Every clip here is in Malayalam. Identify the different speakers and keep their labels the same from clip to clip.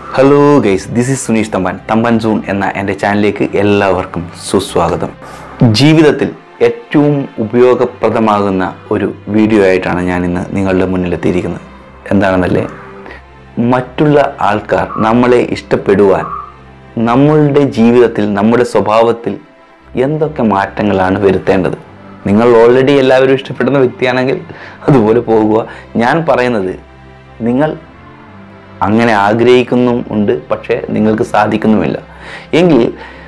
Speaker 1: hello guys this is Suneesh Thampan Thampan soon എന്ന എൻ്റെ ചാനലിലേക്ക് എല്ലാവർക്കും സുസ്വാഗതം ജീവിതത്തിൽ ഏറ്റവും ഉപയോഗപ്രദമാകുന്ന ഒരു വീഡിയോ ആയിട്ടാണ് ഞാൻ ഇന്ന് നിങ്ങളുടെ മുന്നിലെത്തിയിരിക്കുന്നത് എന്താണെന്നല്ലേ മറ്റുള്ള ആൾക്കാർ നമ്മളെ ഇഷ്ടപ്പെടുവാൻ നമ്മളുടെ ജീവിതത്തിൽ നമ്മുടെ സ്വഭാവത്തിൽ എന്തൊക്കെ മാറ്റങ്ങളാണ് വരുത്തേണ്ടത് നിങ്ങൾ ഓൾറെഡി എല്ലാവരും ഇഷ്ടപ്പെടുന്ന വ്യക്തിയാണെങ്കിൽ അതുപോലെ പോകുക ഞാൻ പറയുന്നത് നിങ്ങൾ അങ്ങനെ ആഗ്രഹിക്കുന്നും ഉണ്ട് പക്ഷേ നിങ്ങൾക്ക് സാധിക്കുന്നുമില്ല എങ്കിൽ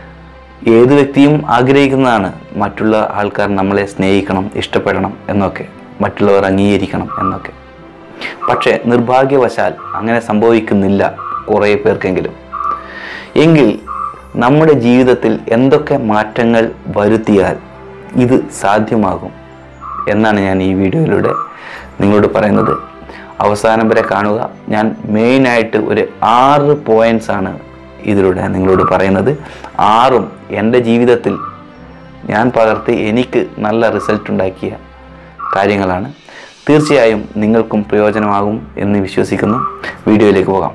Speaker 1: ഏത് വ്യക്തിയും ആഗ്രഹിക്കുന്നതാണ് മറ്റുള്ള ആൾക്കാർ നമ്മളെ സ്നേഹിക്കണം ഇഷ്ടപ്പെടണം എന്നൊക്കെ മറ്റുള്ളവർ അംഗീകരിക്കണം എന്നൊക്കെ പക്ഷേ നിർഭാഗ്യവശാൽ അങ്ങനെ സംഭവിക്കുന്നില്ല കുറേ പേർക്കെങ്കിലും എങ്കിൽ നമ്മുടെ ജീവിതത്തിൽ എന്തൊക്കെ മാറ്റങ്ങൾ വരുത്തിയാൽ ഇത് സാധ്യമാകും എന്നാണ് ഞാൻ ഈ വീഡിയോയിലൂടെ നിങ്ങളോട് പറയുന്നത് അവസാനം വരെ കാണുക ഞാൻ മെയിനായിട്ട് ഒരു ആറ് പോയിൻറ്റ്സ് ആണ് ഇതിലൂടെ നിങ്ങളോട് പറയുന്നത് ആറും എൻ്റെ ജീവിതത്തിൽ ഞാൻ പകർത്തി എനിക്ക് നല്ല റിസൾട്ട് ഉണ്ടാക്കിയ കാര്യങ്ങളാണ് തീർച്ചയായും നിങ്ങൾക്കും പ്രയോജനമാകും എന്ന് വിശ്വസിക്കുന്നു വീഡിയോയിലേക്ക് പോകാം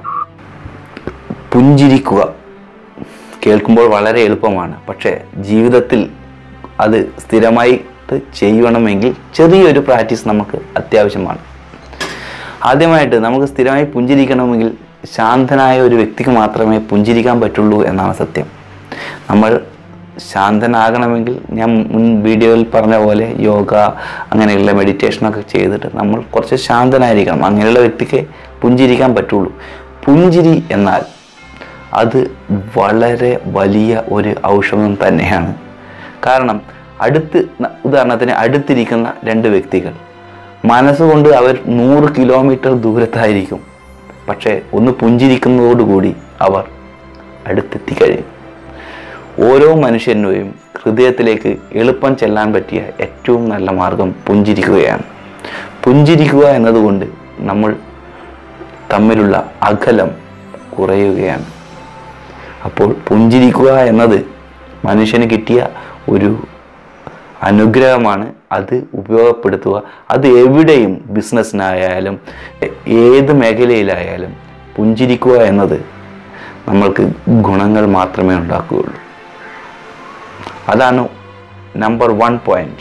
Speaker 1: പുഞ്ചിരിക്കുക കേൾക്കുമ്പോൾ വളരെ എളുപ്പമാണ് പക്ഷേ ജീവിതത്തിൽ അത് സ്ഥിരമായിട്ട് ചെയ്യണമെങ്കിൽ ചെറിയൊരു പ്രാക്ടീസ് നമുക്ക് അത്യാവശ്യമാണ് ആദ്യമായിട്ട് നമുക്ക് സ്ഥിരമായി പുഞ്ചിരിക്കണമെങ്കിൽ ശാന്തനായ ഒരു വ്യക്തിക്ക് മാത്രമേ പുഞ്ചിരിക്കാൻ പറ്റുള്ളൂ എന്നാണ് സത്യം നമ്മൾ ശാന്തനാകണമെങ്കിൽ ഞാൻ മുൻ വീഡിയോയിൽ പറഞ്ഞ പോലെ യോഗ അങ്ങനെയുള്ള മെഡിറ്റേഷനൊക്കെ ചെയ്തിട്ട് നമ്മൾ കുറച്ച് ശാന്തനായിരിക്കണം അങ്ങനെയുള്ള വ്യക്തിക്ക് പുഞ്ചിരിക്കാൻ പറ്റുള്ളൂ പുഞ്ചിരി എന്നാൽ അത് വളരെ വലിയ ഒരു ഔഷധം തന്നെയാണ് കാരണം അടുത്ത് ന- ഉദാഹരണത്തിന് അടുത്തിരിക്കുന്ന രണ്ട് വ്യക്തികൾ മനസ്സുകൊണ്ട് അവർ നൂറ് കിലോമീറ്റർ ദൂരത്തായിരിക്കും പക്ഷേ ഒന്ന് പുഞ്ചിരിക്കുന്നതോടുകൂടി അവർ അടുത്തെത്തിക്കഴിയും ഓരോ മനുഷ്യൻ്റെയും ഹൃദയത്തിലേക്ക് എളുപ്പം ചെല്ലാൻ പറ്റിയ ഏറ്റവും നല്ല മാർഗം പുഞ്ചിരിക്കുകയാണ് പുഞ്ചിരിക്കുക എന്നതുകൊണ്ട് നമ്മൾ തമ്മിലുള്ള അകലം കുറയുകയാണ് അപ്പോൾ പുഞ്ചിരിക്കുക എന്നത് മനുഷ്യന് കിട്ടിയ ഒരു അനുഗ്രഹമാണ് അത് ഉപയോഗപ്പെടുത്തുക അത് എവിടെയും ബിസിനസ്സിനായാലും ഏത് മേഖലയിലായാലും പുഞ്ചിരിക്കുക എന്നത് നമ്മൾക്ക് ഗുണങ്ങൾ മാത്രമേ ഉണ്ടാക്കുകയുള്ളൂ അതാണ് നമ്പർ വൺ പോയിന്റ്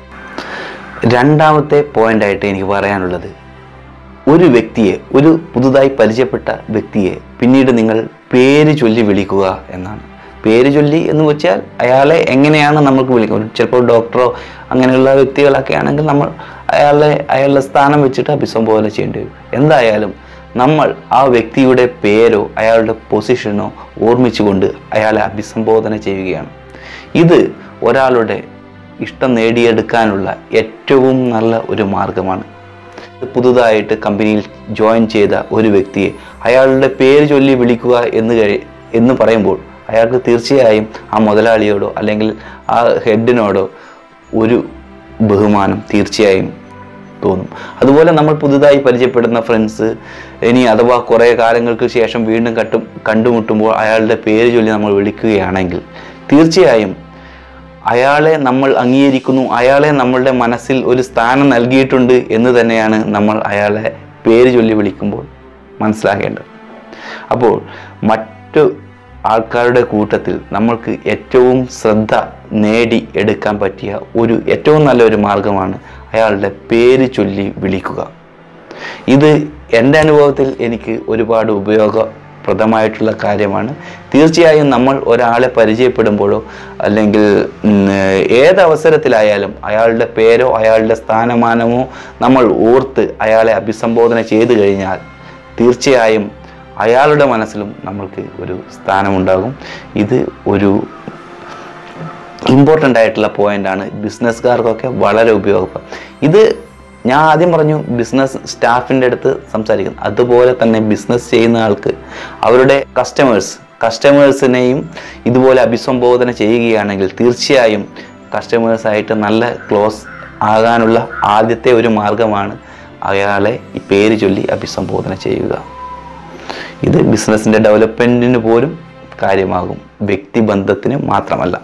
Speaker 1: രണ്ടാമത്തെ പോയിന്റായിട്ട് എനിക്ക് പറയാനുള്ളത് ഒരു വ്യക്തിയെ ഒരു പുതുതായി പരിചയപ്പെട്ട വ്യക്തിയെ പിന്നീട് നിങ്ങൾ പേര് ചൊല്ലി വിളിക്കുക എന്നാണ് പേര് ചൊല്ലി എന്ന് വെച്ചാൽ അയാളെ എങ്ങനെയാണ് നമുക്ക് വിളിക്കുക ചിലപ്പോൾ ഡോക്ടറോ അങ്ങനെയുള്ള വ്യക്തികളൊക്കെ ആണെങ്കിൽ നമ്മൾ അയാളെ അയാളുടെ സ്ഥാനം വെച്ചിട്ട് അഭിസംബോധന ചെയ്യേണ്ടി വരും എന്തായാലും നമ്മൾ ആ വ്യക്തിയുടെ പേരോ അയാളുടെ പൊസിഷനോ ഓർമ്മിച്ചുകൊണ്ട് അയാളെ അഭിസംബോധന ചെയ്യുകയാണ് ഇത് ഒരാളുടെ ഇഷ്ടം നേടിയെടുക്കാനുള്ള ഏറ്റവും നല്ല ഒരു മാർഗമാണ് പുതുതായിട്ട് കമ്പനിയിൽ ജോയിൻ ചെയ്ത ഒരു വ്യക്തിയെ അയാളുടെ പേര് ചൊല്ലി വിളിക്കുക എന്ന് കഴി എന്ന് പറയുമ്പോൾ അയാൾക്ക് തീർച്ചയായും ആ മുതലാളിയോടോ അല്ലെങ്കിൽ ആ ഹെഡിനോടോ ഒരു ബഹുമാനം തീർച്ചയായും തോന്നും അതുപോലെ നമ്മൾ പുതുതായി പരിചയപ്പെടുന്ന ഫ്രണ്ട്സ് ഇനി അഥവാ കുറേ കാലങ്ങൾക്ക് ശേഷം വീണ്ടും കട്ടും കണ്ടുമുട്ടുമ്പോൾ അയാളുടെ പേര് ചൊല്ലി നമ്മൾ വിളിക്കുകയാണെങ്കിൽ തീർച്ചയായും അയാളെ നമ്മൾ അംഗീകരിക്കുന്നു അയാളെ നമ്മളുടെ മനസ്സിൽ ഒരു സ്ഥാനം നൽകിയിട്ടുണ്ട് എന്ന് തന്നെയാണ് നമ്മൾ അയാളെ പേര് ചൊല്ലി വിളിക്കുമ്പോൾ മനസ്സിലാക്കേണ്ടത് അപ്പോൾ മറ്റു ആൾക്കാരുടെ കൂട്ടത്തിൽ നമ്മൾക്ക് ഏറ്റവും ശ്രദ്ധ നേടി എടുക്കാൻ പറ്റിയ ഒരു ഏറ്റവും നല്ല ഒരു മാർഗമാണ് അയാളുടെ പേര് ചൊല്ലി വിളിക്കുക ഇത് എൻ്റെ അനുഭവത്തിൽ എനിക്ക് ഒരുപാട് ഉപയോഗപ്രദമായിട്ടുള്ള കാര്യമാണ് തീർച്ചയായും നമ്മൾ ഒരാളെ പരിചയപ്പെടുമ്പോഴോ അല്ലെങ്കിൽ ഉം, ഏത് അവസരത്തിലായാലും അയാളുടെ പേരോ അയാളുടെ സ്ഥാനമാനമോ നമ്മൾ ഓർത്ത് അയാളെ അഭിസംബോധന ചെയ്തു കഴിഞ്ഞാൽ തീർച്ചയായും അയാളുടെ മനസ്സിലും നമ്മൾക്ക് ഒരു സ്ഥാനമുണ്ടാകും ഇത് ഒരു ഇമ്പോർട്ടൻ്റ് ആയിട്ടുള്ള പോയിൻ്റാണ് ബിസിനസ്സുകാർക്കൊക്കെ വളരെ ഉപയോഗപ്രദം ഇത് ഞാൻ ആദ്യം പറഞ്ഞു ബിസിനസ് സ്റ്റാഫിൻ്റെ അടുത്ത് സംസാരിക്കുന്നു അതുപോലെ തന്നെ ബിസിനസ് ചെയ്യുന്ന ആൾക്ക് അവരുടെ കസ്റ്റമേഴ്സ് കസ്റ്റമേഴ്സിനെയും ഇതുപോലെ അഭിസംബോധന ചെയ്യുകയാണെങ്കിൽ തീർച്ചയായും കസ്റ്റമേഴ്സായിട്ട് നല്ല ക്ലോസ് ആകാനുള്ള ആദ്യത്തെ ഒരു മാർഗമാണ് അയാളെ ഈ പേര് ചൊല്ലി അഭിസംബോധന ചെയ്യുക ഇത് ബിസിനസ്സിൻ്റെ ഡെവലപ്മെൻറ്റിന് പോലും കാര്യമാകും വ്യക്തിബന്ധത്തിന് മാത്രമല്ല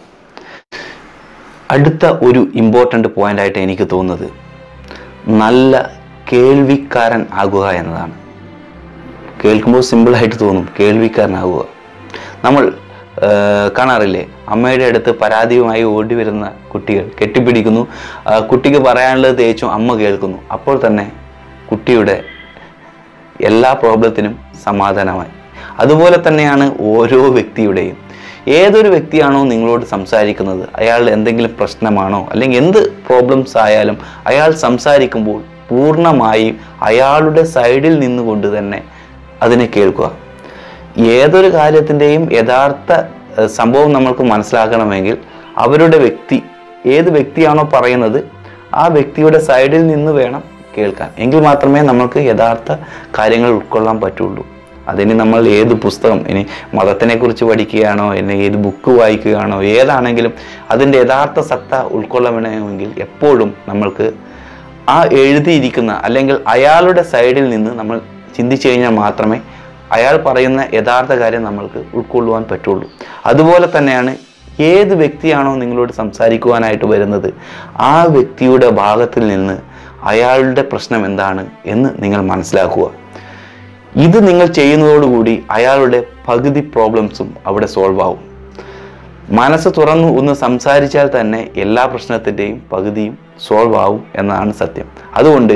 Speaker 1: അടുത്ത ഒരു ഇമ്പോർട്ടൻ്റ് പോയിൻ്റായിട്ട് എനിക്ക് തോന്നുന്നത് നല്ല കേൾവിക്കാരൻ ആകുക എന്നതാണ് കേൾക്കുമ്പോൾ സിമ്പിളായിട്ട് തോന്നും കേൾവിക്കാരനാവുക നമ്മൾ ആ, കാണാറില്ലേ അമ്മയുടെ അടുത്ത് പരാതിയുമായി ഓടി വരുന്ന കുട്ടികൾ കെട്ടിപ്പിടിക്കുന്നു ആ, കുട്ടിക്ക് പറയാനുള്ളത് തേച്ചും അമ്മ കേൾക്കുന്നു അപ്പോൾ തന്നെ കുട്ടിയുടെ എല്ലാ പ്രോബ്ലത്തിനും സമാധാനമായി അതുപോലെ തന്നെയാണ് ഓരോ വ്യക്തിയുടെയും ഏതൊരു വ്യക്തിയാണോ നിങ്ങളോട് സംസാരിക്കുന്നത് അയാൾ എന്തെങ്കിലും പ്രശ്നമാണോ അല്ലെങ്കിൽ എന്ത് പ്രോബ്ലംസ് ആയാലും അയാൾ സംസാരിക്കുമ്പോൾ പൂർണ്ണമായും അയാളുടെ സൈഡിൽ നിന്നുകൊണ്ട് തന്നെ അതിനെ കേൾക്കുക ഏതൊരു കാര്യത്തിൻ്റെയും യഥാർത്ഥ ഏഹ്, സംഭവം നമ്മൾക്ക് മനസ്സിലാക്കണമെങ്കിൽ അവരുടെ വ്യക്തി ഏത് വ്യക്തിയാണോ പറയുന്നത് ആ വ്യക്തിയുടെ സൈഡിൽ നിന്ന് വേണം കേൾക്കാൻ എങ്കിൽ മാത്രമേ നമ്മൾക്ക് യഥാർത്ഥ കാര്യങ്ങൾ ഉൾക്കൊള്ളാൻ പറ്റുള്ളൂ അതിന് നമ്മൾ ഏത് പുസ്തകം ഇനി മതത്തിനെ കുറിച്ച് പഠിക്കുകയാണോ ഇനി ഏത് ബുക്ക് വായിക്കുകയാണോ ഏതാണെങ്കിലും അതിൻ്റെ യഥാർത്ഥ സത്ത ഉൾക്കൊള്ളണമെങ്കിൽ എപ്പോഴും നമ്മൾക്ക് ആ എഴുതിയിരിക്കുന്ന അല്ലെങ്കിൽ അയാളുടെ സൈഡിൽ നിന്ന് നമ്മൾ ചിന്തിച്ചു കഴിഞ്ഞാൽ മാത്രമേ അയാൾ പറയുന്ന യഥാർത്ഥ കാര്യം നമ്മൾക്ക് ഉൾക്കൊള്ളുവാൻ പറ്റുള്ളൂ അതുപോലെ തന്നെയാണ് ഏത് വ്യക്തിയാണോ നിങ്ങളോട് സംസാരിക്കുവാനായിട്ട് വരുന്നത് ആ വ്യക്തിയുടെ ഭാഗത്തിൽ നിന്ന് അയാളുടെ പ്രശ്നം എന്താണ് എന്ന് നിങ്ങൾ മനസ്സിലാക്കുക ഇത് നിങ്ങൾ ചെയ്യുന്നതോടുകൂടി അയാളുടെ പകുതി പ്രോബ്ലംസും അവിടെ സോൾവ് ആവും മനസ്സ് തുറന്നു ഒന്ന് സംസാരിച്ചാൽ തന്നെ എല്ലാ പ്രശ്നത്തിൻ്റെയും പകുതിയും സോൾവ് ആവും എന്നതാണ് സത്യം അതുകൊണ്ട്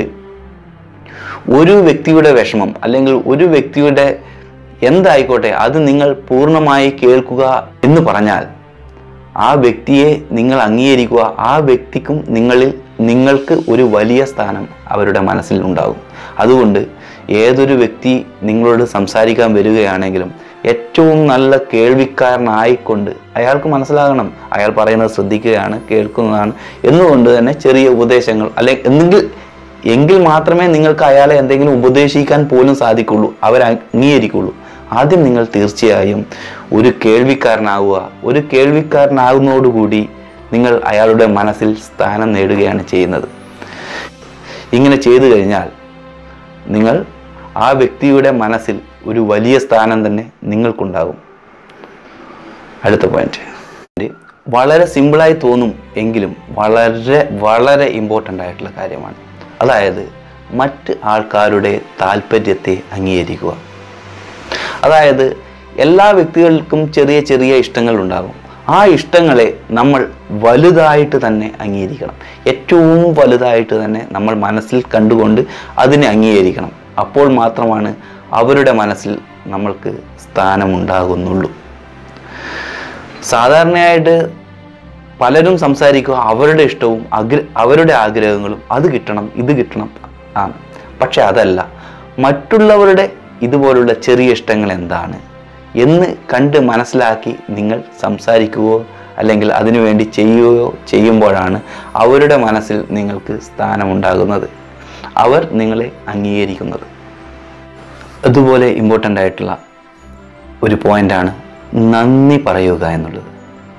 Speaker 1: ഒരു വ്യക്തിയുടെ വിഷമം അല്ലെങ്കിൽ ഒരു വ്യക്തിയുടെ എന്തായിക്കോട്ടെ അത് നിങ്ങൾ പൂർണ്ണമായി കേൾക്കുക എന്ന് പറഞ്ഞാൽ ആ വ്യക്തിയെ നിങ്ങൾ അംഗീകരിക്കുക ആ വ്യക്തിക്കും നിങ്ങളിൽ നിങ്ങൾക്ക് ഒരു വലിയ സ്ഥാനം അവരുടെ മനസ്സിൽ ഉണ്ടാകും അതുകൊണ്ട് ഏതൊരു വ്യക്തി നിങ്ങളോട് സംസാരിക്കാൻ വരികയാണെങ്കിലും ഏറ്റവും നല്ല കേൾവിക്കാരനായിക്കൊണ്ട് അയാൾക്ക് മനസ്സിലാകണം അയാൾ പറയുന്നത് ശ്രദ്ധിക്കുകയാണ് കേൾക്കുന്നതാണ് എന്നുകൊണ്ട് തന്നെ ചെറിയ ഉപദേശങ്ങൾ അല്ലെങ്കിൽ എന്തെങ്കിൽ എങ്കിൽ മാത്രമേ നിങ്ങൾക്ക് അയാളെ എന്തെങ്കിലും ഉപദേശിക്കാൻ പോലും സാധിക്കുള്ളൂ അവർ അംഗീകരിക്കുള്ളൂ ആദ്യം നിങ്ങൾ തീർച്ചയായും ഒരു കേൾവിക്കാരനാവുക ഒരു കേൾവിക്കാരനാകുന്നതോടുകൂടി നിങ്ങൾ അയാളുടെ മനസ്സിൽ സ്ഥാനം നേടുകയാണ് ചെയ്യുന്നത് ഇങ്ങനെ ചെയ്തു കഴിഞ്ഞാൽ നിങ്ങൾ ആ വ്യക്തിയുടെ മനസ്സിൽ ഒരു വലിയ സ്ഥാനം തന്നെ നിങ്ങൾക്കുണ്ടാകും അടുത്ത പോയിന്റ് വളരെ സിമ്പിളായി തോന്നും എങ്കിലും വളരെ വളരെ ഇമ്പോർട്ടൻ്റ് ആയിട്ടുള്ള കാര്യമാണ് അതായത് മറ്റ് ആൾക്കാരുടെ താല്പര്യത്തെ അംഗീകരിക്കുക അതായത് എല്ലാ വ്യക്തികൾക്കും ചെറിയ ചെറിയ ഇഷ്ടങ്ങൾ ഉണ്ടാകും ആ ഇഷ്ടങ്ങളെ നമ്മൾ വലുതായിട്ട് തന്നെ അംഗീകരിക്കണം ഏറ്റവും വലുതായിട്ട് തന്നെ നമ്മൾ മനസ്സിൽ കണ്ടുകൊണ്ട് അതിനെ അംഗീകരിക്കണം അപ്പോൾ മാത്രമാണ് അവരുടെ മനസ്സിൽ നമ്മൾക്ക് സ്ഥാനമുണ്ടാകുന്നുള്ളൂ സാധാരണയായിട്ട് പലരും സംസാരിക്കുക അവരുടെ ഇഷ്ടവും അഗ്ര അവരുടെ ആഗ്രഹങ്ങളും അത് കിട്ടണം ഇത് കിട്ടണം ആണ് പക്ഷെ അതല്ല മറ്റുള്ളവരുടെ ഇതുപോലുള്ള ചെറിയ ഇഷ്ടങ്ങൾ എന്താണ് എന്ന് കണ്ട് മനസ്സിലാക്കി നിങ്ങൾ സംസാരിക്കുകയോ അല്ലെങ്കിൽ അതിനുവേണ്ടി ചെയ്യുകയോ ചെയ്യുമ്പോഴാണ് അവരുടെ മനസ്സിൽ നിങ്ങൾക്ക് സ്ഥാനമുണ്ടാകുന്നത് അവർ നിങ്ങളെ അംഗീകരിക്കുന്നത് അതുപോലെ ഇമ്പോർട്ടൻ്റ് ആയിട്ടുള്ള ഒരു പോയിൻ്റാണ് നന്ദി പറയുക എന്നുള്ളത്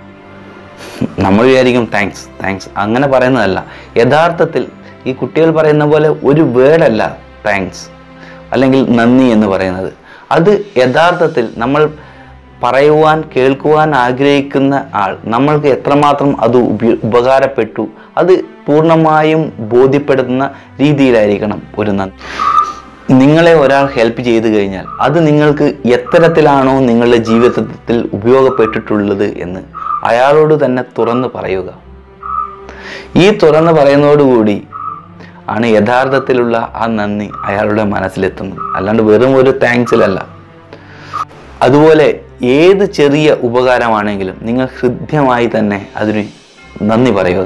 Speaker 1: നമ്മൾ വിചാരിക്കും താങ്ക്സ് താങ്ക്സ് അങ്ങനെ പറയുന്നതല്ല യഥാർത്ഥത്തിൽ ഈ കുട്ടികൾ പറയുന്ന പോലെ ഒരു വേർഡല്ല താങ്ക്സ് അല്ലെങ്കിൽ നന്ദി എന്ന് പറയുന്നത് അത് യഥാർത്ഥത്തിൽ നമ്മൾ പറയുവാൻ കേൾക്കുവാൻ ആഗ്രഹിക്കുന്ന ആൾ നമ്മൾക്ക് എത്രമാത്രം അത് ഉപ ഉപകാരപ്പെട്ടു അത് പൂർണ്ണമായും ബോധ്യപ്പെടുത്തുന്ന രീതിയിലായിരിക്കണം ഒരു നന്ദി നിങ്ങളെ ഒരാൾ ഹെൽപ്പ് ചെയ്തു കഴിഞ്ഞാൽ അത് നിങ്ങൾക്ക് എത്തരത്തിലാണോ നിങ്ങളുടെ ജീവിതത്തിൽ ഉപയോഗപ്പെട്ടിട്ടുള്ളത് എന്ന് അയാളോട് തന്നെ തുറന്ന് പറയുക ഈ തുറന്ന് പറയുന്നതോടുകൂടി ആണ് യഥാർത്ഥത്തിലുള്ള ആ നന്ദി അയാളുടെ മനസ്സിലെത്തുന്നത് അല്ലാണ്ട് വെറും ഒരു താങ്ക്സിലല്ല അതുപോലെ ഏത് ചെറിയ ഉപകാരമാണെങ്കിലും നിങ്ങൾ ഹൃദ്യമായി തന്നെ അതിന് നന്ദി പറയുക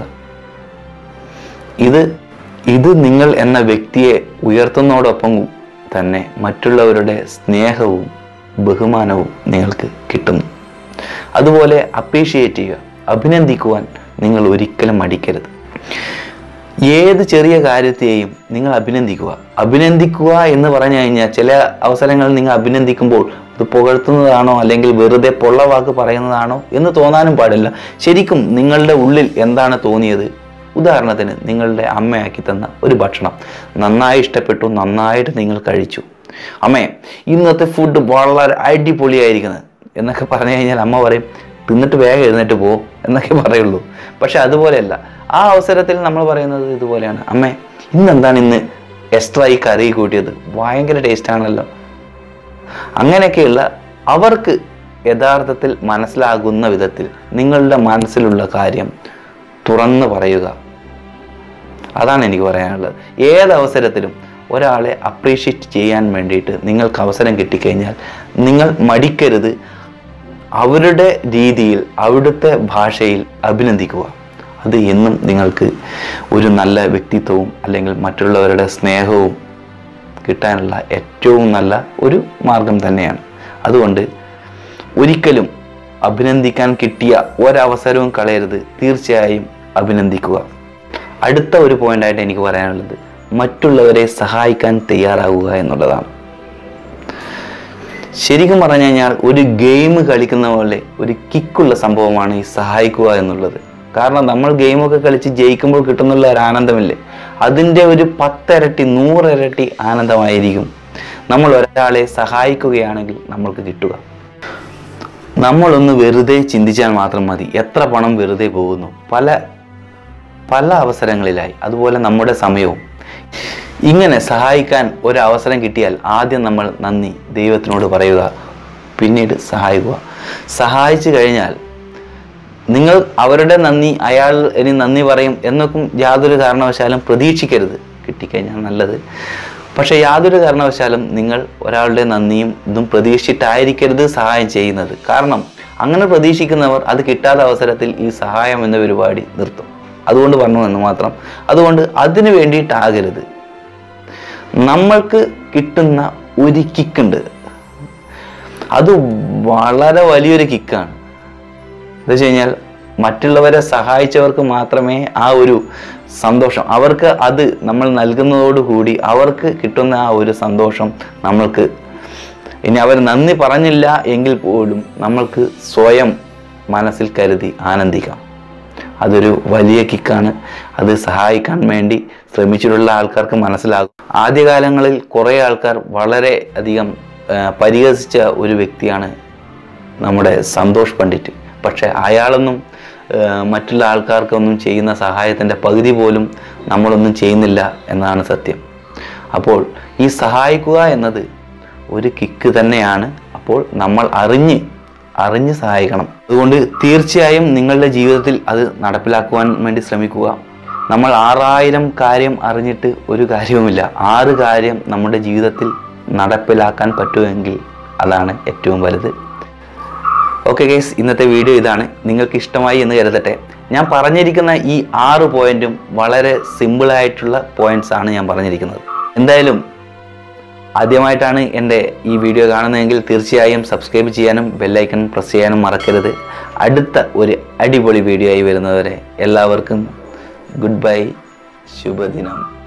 Speaker 1: ഇത് ഇത് നിങ്ങൾ എന്ന വ്യക്തിയെ ഉയർത്തുന്നതോടൊപ്പം തന്നെ മറ്റുള്ളവരുടെ സ്നേഹവും ബഹുമാനവും നിങ്ങൾക്ക് കിട്ടുന്നു അതുപോലെ അപ്രീഷിയേറ്റ് ചെയ്യുക അഭിനന്ദിക്കുവാൻ നിങ്ങൾ ഒരിക്കലും മടിക്കരുത് ഏത് ചെറിയ കാര്യത്തെയും നിങ്ങൾ അഭിനന്ദിക്കുക അഭിനന്ദിക്കുക എന്ന് പറഞ്ഞു കഴിഞ്ഞാൽ ചില അവസരങ്ങളിൽ നിങ്ങൾ അഭിനന്ദിക്കുമ്പോൾ ഇത് പുകഴ്ത്തുന്നതാണോ അല്ലെങ്കിൽ വെറുതെ പൊള്ള വാക്ക് പറയുന്നതാണോ എന്ന് തോന്നാനും പാടില്ല ശരിക്കും നിങ്ങളുടെ ഉള്ളിൽ എന്താണ് തോന്നിയത് ഉദാഹരണത്തിന് നിങ്ങളുടെ അമ്മയാക്കി തന്ന ഒരു ഭക്ഷണം നന്നായി ഇഷ്ടപ്പെട്ടു നന്നായിട്ട് നിങ്ങൾ കഴിച്ചു അമ്മേ ഇന്നത്തെ ഫുഡ് വളരെ അടിപൊളിയായിരിക്കുന്നത് എന്നൊക്കെ പറഞ്ഞു കഴിഞ്ഞാൽ അമ്മ പറയും തിന്നിട്ട് വേഗം എഴുന്നേറ്റ് പോ എന്നൊക്കെ പറയുള്ളൂ പക്ഷെ അതുപോലെയല്ല ആ അവസരത്തിൽ നമ്മൾ പറയുന്നത് ഇതുപോലെയാണ് അമ്മേ ഇന്നെന്താണ് ഇന്ന് എക്സ്ട്രാ ഈ കറി കൂട്ടിയത് ഭയങ്കര ടേസ്റ്റ് ആണല്ലോ അങ്ങനെയൊക്കെയുള്ള അവർക്ക് യഥാർത്ഥത്തിൽ മനസ്സിലാകുന്ന വിധത്തിൽ നിങ്ങളുടെ മനസ്സിലുള്ള കാര്യം തുറന്നു പറയുക അതാണ് എനിക്ക് പറയാനുള്ളത് ഏത് അവസരത്തിലും ഒരാളെ അപ്രീഷിയേറ്റ് ചെയ്യാൻ വേണ്ടിയിട്ട് നിങ്ങൾക്ക് അവസരം കിട്ടിക്കഴിഞ്ഞാൽ നിങ്ങൾ മടിക്കരുത് അവരുടെ രീതിയിൽ അവിടുത്തെ ഭാഷയിൽ അഭിനന്ദിക്കുക അത് എന്നും നിങ്ങൾക്ക് ഒരു നല്ല വ്യക്തിത്വവും അല്ലെങ്കിൽ മറ്റുള്ളവരുടെ സ്നേഹവും കിട്ടാനുള്ള ഏറ്റവും നല്ല ഒരു മാർഗം തന്നെയാണ് അതുകൊണ്ട് ഒരിക്കലും അഭിനന്ദിക്കാൻ കിട്ടിയ ഒരവസരവും കളയരുത് തീർച്ചയായും അഭിനന്ദിക്കുക അടുത്ത ഒരു പോയിന്റായിട്ട് എനിക്ക് പറയാനുള്ളത് മറ്റുള്ളവരെ സഹായിക്കാൻ തയ്യാറാവുക എന്നുള്ളതാണ് ശരിക്കും പറഞ്ഞു കഴിഞ്ഞാൽ ഒരു ഗെയിം കളിക്കുന്ന പോലെ ഒരു കിക്കുള്ള സംഭവമാണ് ഈ സഹായിക്കുക എന്നുള്ളത് കാരണം നമ്മൾ ഗെയിമൊക്കെ കളിച്ച് ജയിക്കുമ്പോൾ കിട്ടുന്നുള്ള ഒരു ആനന്ദമില്ലേ അതിൻ്റെ ഒരു പത്തിരട്ടി നൂറിരട്ടി ആനന്ദമായിരിക്കും നമ്മൾ ഒരാളെ സഹായിക്കുകയാണെങ്കിൽ നമ്മൾക്ക് കിട്ടുക നമ്മളൊന്ന് വെറുതെ ചിന്തിച്ചാൽ മാത്രം മതി എത്ര പണം വെറുതെ പോകുന്നു പല പല അവസരങ്ങളിലായി അതുപോലെ നമ്മുടെ സമയവും ഇങ്ങനെ സഹായിക്കാൻ ഒരു അവസരം കിട്ടിയാൽ ആദ്യം നമ്മൾ നന്ദി ദൈവത്തിനോട് പറയുക പിന്നീട് സഹായിക്കുക സഹായിച്ചു കഴിഞ്ഞാൽ നിങ്ങൾ അവരുടെ നന്ദി അയാൾ ഇനി നന്ദി പറയും എന്നൊക്കെ യാതൊരു കാരണവശാലും പ്രതീക്ഷിക്കരുത് കിട്ടിക്കഴിഞ്ഞാൽ നല്ലത് പക്ഷേ യാതൊരു കാരണവശാലും നിങ്ങൾ ഒരാളുടെ നന്ദിയും ഇതും പ്രതീക്ഷിച്ചിട്ടായിരിക്കരുത് സഹായം ചെയ്യുന്നത് കാരണം അങ്ങനെ പ്രതീക്ഷിക്കുന്നവർ അത് കിട്ടാത്ത അവസരത്തിൽ ഈ സഹായം എന്ന പരിപാടി നിർത്തും അതുകൊണ്ട് പറഞ്ഞു എന്ന് മാത്രം അതുകൊണ്ട് അതിനു വേണ്ടിയിട്ടാകരുത് നമ്മൾക്ക് കിട്ടുന്ന ഒരു കിക്കുണ്ട് അത് വളരെ വലിയൊരു കിക്കാണ് എന്താ വെച്ച് കഴിഞ്ഞാൽ മറ്റുള്ളവരെ സഹായിച്ചവർക്ക് മാത്രമേ ആ ഒരു സന്തോഷം അവർക്ക് അത് നമ്മൾ നൽകുന്നതോടുകൂടി അവർക്ക് കിട്ടുന്ന ആ ഒരു സന്തോഷം നമ്മൾക്ക് ഇനി അവർ നന്ദി പറഞ്ഞില്ല എങ്കിൽ പോലും നമ്മൾക്ക് സ്വയം മനസ്സിൽ കരുതി ആനന്ദിക്കാം അതൊരു വലിയ കിക്കാണ് അത് സഹായിക്കാൻ വേണ്ടി ശ്രമിച്ചിട്ടുള്ള ആൾക്കാർക്ക് മനസ്സിലാകും ആദ്യകാലങ്ങളിൽ കുറേ ആൾക്കാർ വളരെ അധികം ആ, പരിഹസിച്ച ഒരു വ്യക്തിയാണ് നമ്മുടെ സന്തോഷ് പണ്ഡിറ്റ് പക്ഷെ അയാളൊന്നും ആ, മറ്റുള്ള ആൾക്കാർക്കൊന്നും ചെയ്യുന്ന സഹായത്തിൻ്റെ പകുതി പോലും നമ്മളൊന്നും ചെയ്യുന്നില്ല എന്നതാണ് സത്യം അപ്പോൾ ഈ സഹായിക്കുക എന്നത് ഒരു കിക്ക് തന്നെയാണ് അപ്പോൾ നമ്മൾ അറിഞ്ഞ് അറിഞ്ഞ് സഹായിക്കണം അതുകൊണ്ട് തീർച്ചയായും നിങ്ങളുടെ ജീവിതത്തിൽ അത് നടപ്പിലാക്കുവാൻ വേണ്ടി ശ്രമിക്കുക നമ്മൾ ആറായിരം കാര്യം അറിഞ്ഞിട്ട് ഒരു കാര്യവുമില്ല ആറ് കാര്യം നമ്മുടെ ജീവിതത്തിൽ നടപ്പിലാക്കാൻ പറ്റുമെങ്കിൽ അതാണ് ഏറ്റവും വലുത് ഓക്കെ ഗൈസ് ഇന്നത്തെ വീഡിയോ ഇതാണ് നിങ്ങൾക്ക് ഇഷ്ടമായി എന്ന് കരുതട്ടെ ഞാൻ പറഞ്ഞിരിക്കുന്ന ഈ ആറ് പോയിന്റും വളരെ സിമ്പിളായിട്ടുള്ള പോയിന്റ്സ് ആണ് ഞാൻ പറഞ്ഞിരിക്കുന്നത് എന്തായാലും ആദ്യമായിട്ടാണ് എൻ്റെ ഈ വീഡിയോ കാണുന്നതെങ്കിൽ തീർച്ചയായും സബ്സ്ക്രൈബ് ചെയ്യാനും ബെല്ലൈക്കൺ പ്രസ് ചെയ്യാനും മറക്കരുത് അടുത്ത ഒരു അടിപൊളി വീഡിയോ ആയി വരുന്നവരെ എല്ലാവർക്കും ഗുഡ് ബൈ ശുഭദിനം